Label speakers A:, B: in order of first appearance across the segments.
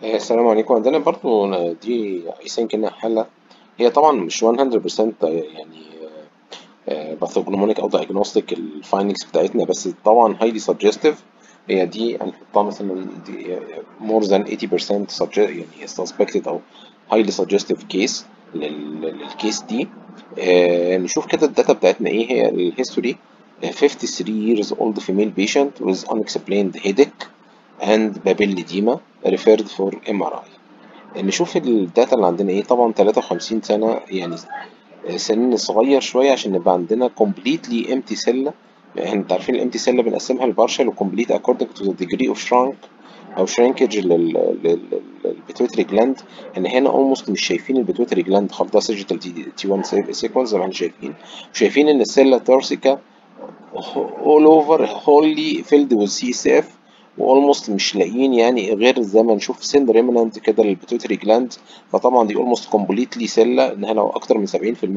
A: آه، السلام عليكم عندنا برضو دي عايزين كأنها حالة هي طبعا مش 100% يعني باثوجنومونيك او diagnostic الفايندنجز بتاعتنا بس طبعا highly suggestive هي دي هنحطها مثلا دي more than 80% suggest يعني suspected او highly suggestive case لل- للكيس دي آه، نشوف كده الداتا بتاعتنا ايه هي الهيستوري 53 years old female patient with unexplained headache and papilledema referred for MRI نشوف الداتا اللي عندنا ايه طبعا 53 سنة يعني سن صغير شوية عشان نبقى عندنا completely empty cell يعني انت عارفين الامتي سيل بنقسمها لبارشل وكومبليت according to the degree of shrunk او shrinkage للبيتويتري جلاند ان هنا almost مش شايفين البيتويتري جلاند خالص ده سيجيتال تي 1 سيكونس زي ما احنا شايفين شايفين ان السيلا تورسيكا all over wholly filled with CSF والموست مش لاقيين يعني غير زي ما نشوف سن ريمننت كده للبيتوتري جلاند فطبعا دي almost completely سيلا انها لو اكتر من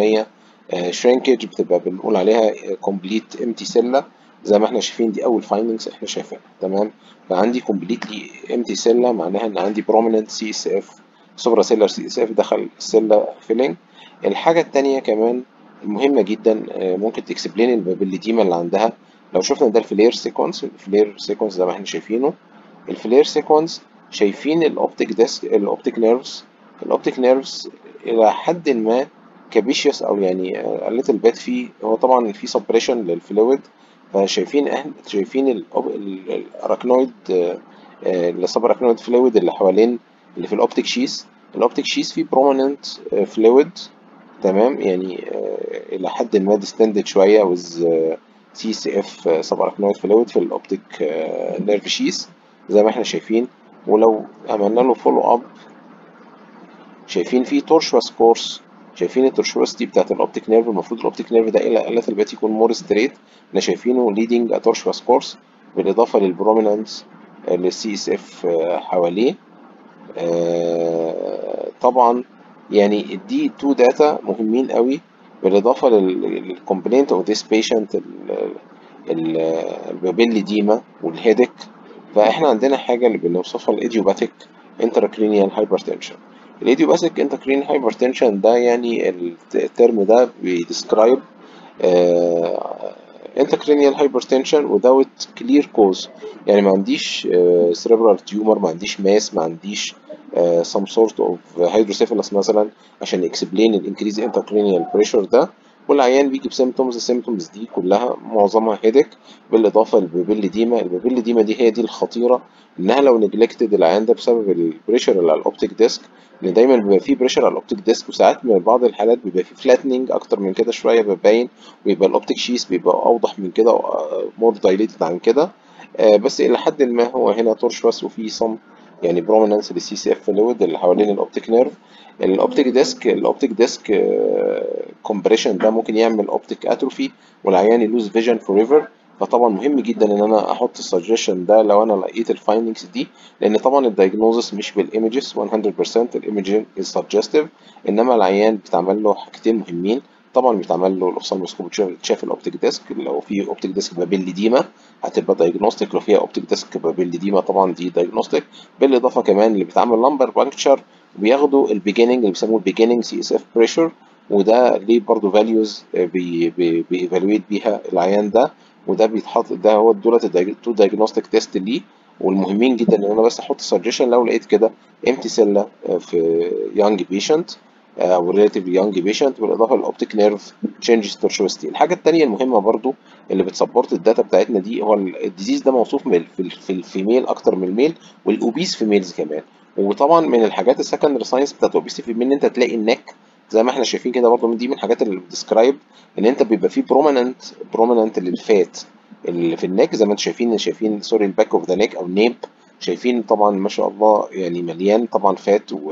A: 70% شرينكج بتبقى بنقول عليها complete empty سيلا زي ما احنا شايفين دي اول findings احنا شايفينها تمام فعندي completely empty سيلا معناها ان عندي prominent CSF سوبرا سيلر CSF دخل السيلا فيلينج الحاجة التانية كمان مهمة جدا ممكن تكسبلين البابليديما اللي عندها لو شفنا ده الفلير سيكونس الفلير سيكونس زي ما احنا شايفينه الفلير سيكونس شايفين الاوبتيك ديسك الاوبتيك نيرفز الاوبتيك نيرفز الى حد ما كابيشيوس او يعني ليتل بيت فيه هو طبعا في سبريشن للفلويد فشايفين احنا شايفين الاراكنويد السب اراكنويد فلويد اللي حوالين اللي في الاوبتيك شيس الاوبتيك شيس فيه بروميننت فلويد تمام يعني الى حد ما ديستندد شويه وز سي سي اف سب اراكنويد فلويد في الاوبتيك نيرف شيس زي ما احنا شايفين ولو عملنا له فولو اب شايفين فيه تورشواس كورس شايفين التورشواس دي بتاعت الاوبتيك نيرف المفروض الاوبتيك نيرف ده الى قلة البات يكون مور ستريت احنا شايفينه ليدنج اتورشواس كورس بالاضافه للبرومينانس للسي اس اف حواليه طبعا يعني دي تو داتا مهمين قوي بالاضافه للكومبلينت اوف ذيس بيشنت البابيليديما والهيدك فاحنا عندنا حاجه اللي بنوصفها الايديوباثيك انتراكرينيال هايبرتنشن الايديوباثيك انتراكرينيال هايبرتنشن ده يعني الترم ده بيديسكرايب انتراكرينيال هايبرتنشن without clear cause يعني ما عنديش cerebral tumor ما عنديش ماس ما عنديش Uh, some sort of hydrocephalus مثلا عشان explain الانكريز intracranial pressure ده والعيان بيجي بسيمتومز السيمتومز دي كلها معظمها هيدك بالاضافه للبابيليديما البابيليديما دي هي دي الخطيره انها لو نجلكتد العيان ده بسبب البريشر اللي على الاوبتيك ديسك ان دايما بيبقى فيه بريشر على الاوبتيك ديسك وساعات من بعض الحالات بيبقى فيه فلاتنينج اكتر من كده شويه بيبين ويبقى الاوبتيك شيس بيبقى اوضح من كده مور دايليتد عن كده بس الى حد ما هو هنا تورشواس وفيه صم يعني برومينانس للسي سي اف فلويد اللي حوالين الاوبتيك نيرف الاوبتيك ديسك الاوبتيك ديسك كومبريشن ده ممكن يعمل اوبتيك اتروفي والعيان يلوز فيجن فور ايفر فطبعا مهم جدا ان انا احط السجشن ده لو انا لقيت الفايندنجز دي لان طبعا الدايجنوزس مش بالايمجز 100% الايمجين از سجستيف انما العيان بيتعمل له حاجتين مهمين طبعا بيتعمل له الاوفثالموسكوب تشاف الاوبتيك ديسك لو في اوبتيك ديسك بابيليديما هتبقى دايجنوستيك لو فيها اوبتيك ديسك بابيليديما طبعا دي دايجنوستيك بالاضافه كمان اللي بيتعمل لامبر بانكتشر وبياخدوا البيجيننج اللي بيسموه البيجيننج سي اس اف بريشر وده ليه برضه فاليوز بيفالويت بيها العيان ده وده بيتحط ده هو دولت التو دايجنوستيك تيست ليه والمهمين جدا ان انا بس احط سجشن لو لقيت كده امتي سيلا في يانج بيشنت او ريلاتيفلي يونج بيشنت بالاضافه للاوبتيك نيرف تشينجز تورشوستي الحاجه الثانيه المهمه برضو اللي بتسبورت الداتا بتاعتنا دي هو الديزيز ده موصوف في الفيميل اكتر من الميل والاوبيس فيميلز كمان وطبعا من الحاجات السكندري ساينس بتاعت الاوبيسيتي في ان انت تلاقي النك زي ما احنا شايفين كده برضو من دي من الحاجات اللي بتسكرايب ان انت بيبقى فيه بروميننت بروميننت للفات اللي في النك زي ما انتم شايفين شايفين سوري الباك اوف ذا نيك او نيب شايفين طبعا ما شاء الله يعني مليان طبعا فات و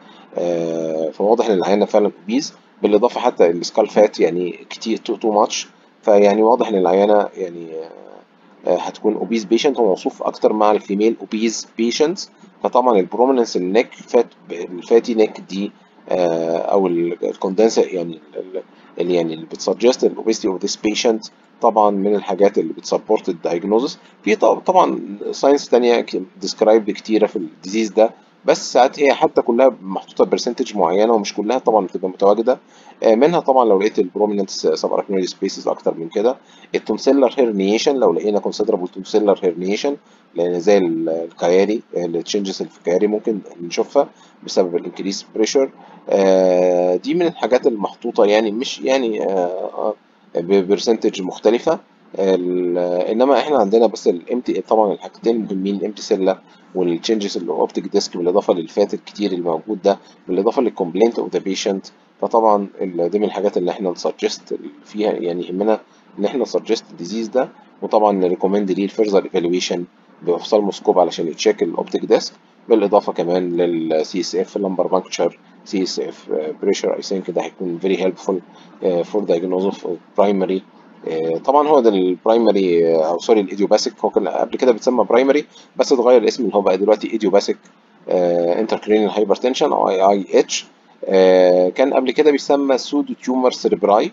A: آه فواضح ان العيانه فعلا اوبيز بالاضافه حتى السكال فات يعني كتير تو تو ماتش فيعني واضح ان العيانه يعني آه هتكون اوبيز بيشنت هو موصوف اكتر مع الفيميل اوبيز بيشنتس فطبعا البروميننس النك فات الفاتي نك دي آه او الكوندنسر يعني اللي يعني اللي بتسجست الاوبيستي اوف ذيس بيشنت طبعا من الحاجات اللي بتسبورت الدايجنوزس في طبعا ساينس تانية ديسكرايب كتيره في الديزيز ده بس ساعات هي حتى كلها محطوطه برسنتج معينه ومش كلها طبعا بتبقى متواجده آه، منها طبعا لو لقيت البروميننت سب اركنويد سبيسز اكتر من كده التونسيلر هيرنيشن لو لقينا كونسيدرابل تونسيلر هيرنيشن لان زي ال- الكياري التشنجز اللي في الكياري ممكن نشوفها بسبب الانكريس بريشر دي من الحاجات المحطوطه يعني مش يعني ببرسنتج مختلفه ال- انما احنا عندنا بس الامتي طبعا الحاجتين المهمين الامتي سيلا والتشنجز الاوبتيك ديسك بالاضافه للفات الكتير الموجود ده بالاضافه للكومبلينت اوف ذا بيشنت فطبعا ال- دي من الحاجات اللي احنا نسجست فيها يعني يهمنا ان احنا نسجست الديزيز ده وطبعا نريكومند ليه الفيرذر ايفالويشن باوفثالموسكوب علشان يتشيك الاوبتيك ديسك بالاضافه كمان للسي اس اف لمبر بانكتشر سي اس اف بريشر اي ثينك ده هيكون فيري هيلبفول فور diagnosis of primary آه، طبعا هو ده البرايمري او سوري الايديوباثيك هو كان قبل كده بيتسمى برايمري بس اتغير الاسم اللي هو بقى دلوقتي ايديوباثيك انتركرينال هايبرتنشن او اي اي اتش كان قبل كده بيسمى سودو تيومر سيربراي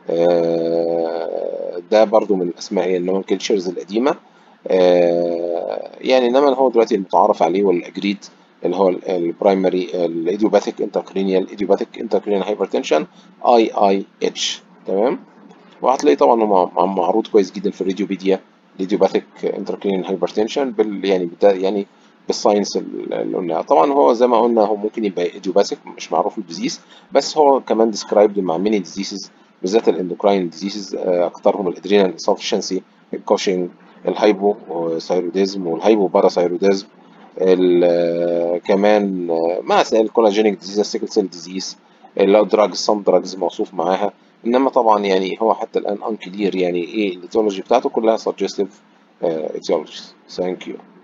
A: ده برضو من الاسماء النومنكلتشرز القديمه آه، يعني انما هو دلوقتي المتعارف عليه والاجريد اللي هو البرايمري الايديوباثيك انتركرينيال ايديوباثيك انتركرينيال هايبرتنشن اي اي اتش تمام وهتلاقي طبعا هو معروض كويس جدا في الراديوبيديا الايديوباثيك انتركرينيال هايبرتنشن بال يعني بتا يعني بالساينس اللي قلناها طبعا هو زي ما قلنا هو ممكن يبقى ايديوباثيك مش معروف الديزيز بس هو كمان ديسكرايبد مع ميني ديزيزز بالذات الاندوكراين ديزيزز اكثرهم الادرينال انسفشنسي الكوشنج الهايبو ثايروديزم والهايبو باراثايروديزم ال- كمان مع الكولاجينيك ديزيز السيكل سيل ديزيز اللي هو دراجز سم دراجز موصوف معاها انما طبعا يعني هو حتى الان انكلير يعني ايه الايتيولوجي بتاعته كلها suggestive uh, etiologies thank you